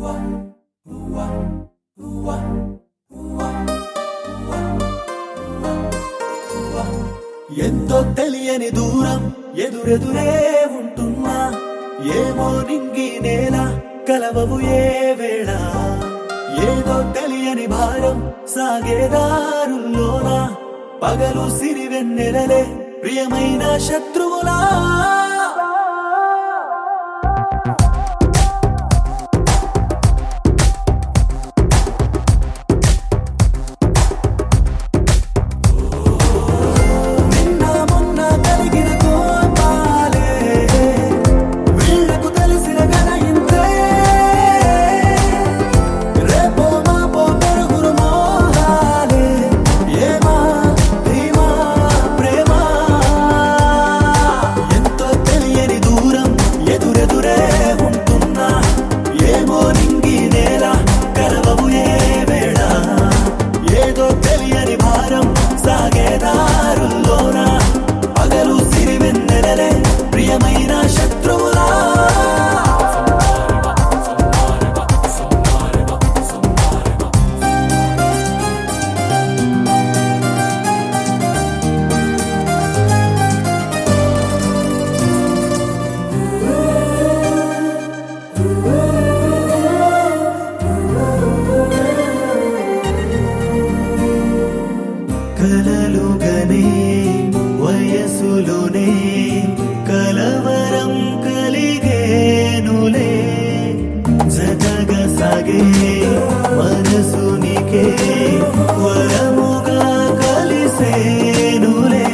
ఎంతో తెలియని దూరం ఎదురెదురే ఉంటున్నా ఏమో నింగి నేల కలవవు ఏ వేళ ఏదో తెలియని భారం సాగేదారుల్లోనా పగలు సిరి వెన్నెలలే ప్రియమైన శత్రువులా నిన్న మొన్న కలిగిన కోపాలే వీళ్ళకు తెలిసిన కథ ఇంతే రేపో మాపో పెరుగురు మోహాలే ఏమా ధీమా ప్రేమ ఎంతో తెలియని దూరం ఎదురెదురే ఉంటున్నా ఏమో నింగి నేల కలవవు ఏ వేళ ఏదో తెలియని భారం సాగేదారుల్లోన పగలు సిరివెన్నెలలే ప్రియమైన శత్రువులా కలలుగనే వయసులోనే కలవరం కలిగేనులే జతగా సాగే మనసునికే వరముగా కలిసేనులే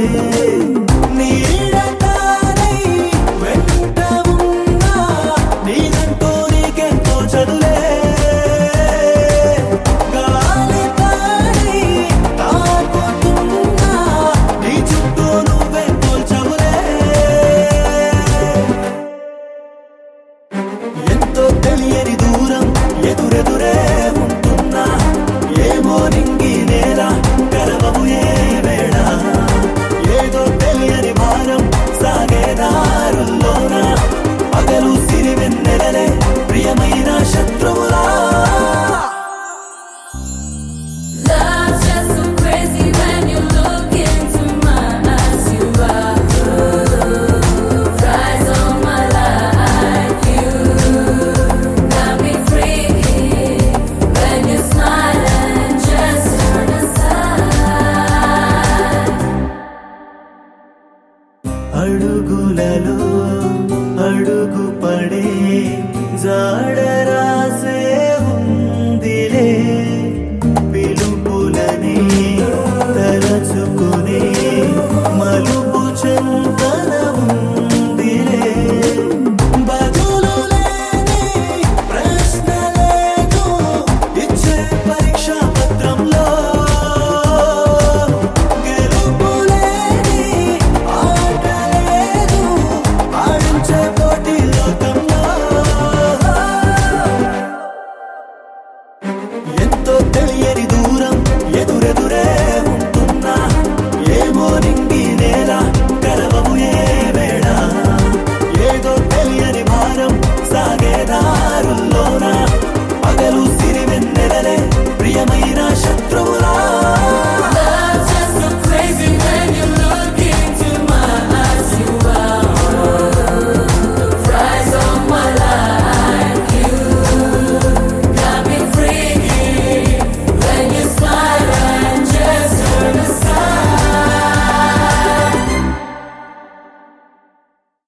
నీడతానై వెంట ఉన్నా నీదంటూ నీకెంతో చదులే గాలి పాడి తాకుతున్నా నీ చుట్టూ నువ్వే తోల్చవులే ఎంతో తెలియని దూరం ఎదురెదురే ఉంటున్నా ఏమో నింగి నేల కలవవు ఏ వేళ ఏదో తెలియని భారం సాగేదారుల్లోన పగలు సిరివెన్నెలలే ప్రియమైన శత్రువులా Love's just so crazy when you look into my eyes. You are proof, eyes on my life. You got me freaking when you smile and just turn aside. అడుగులలో అడుగు పడే జాడ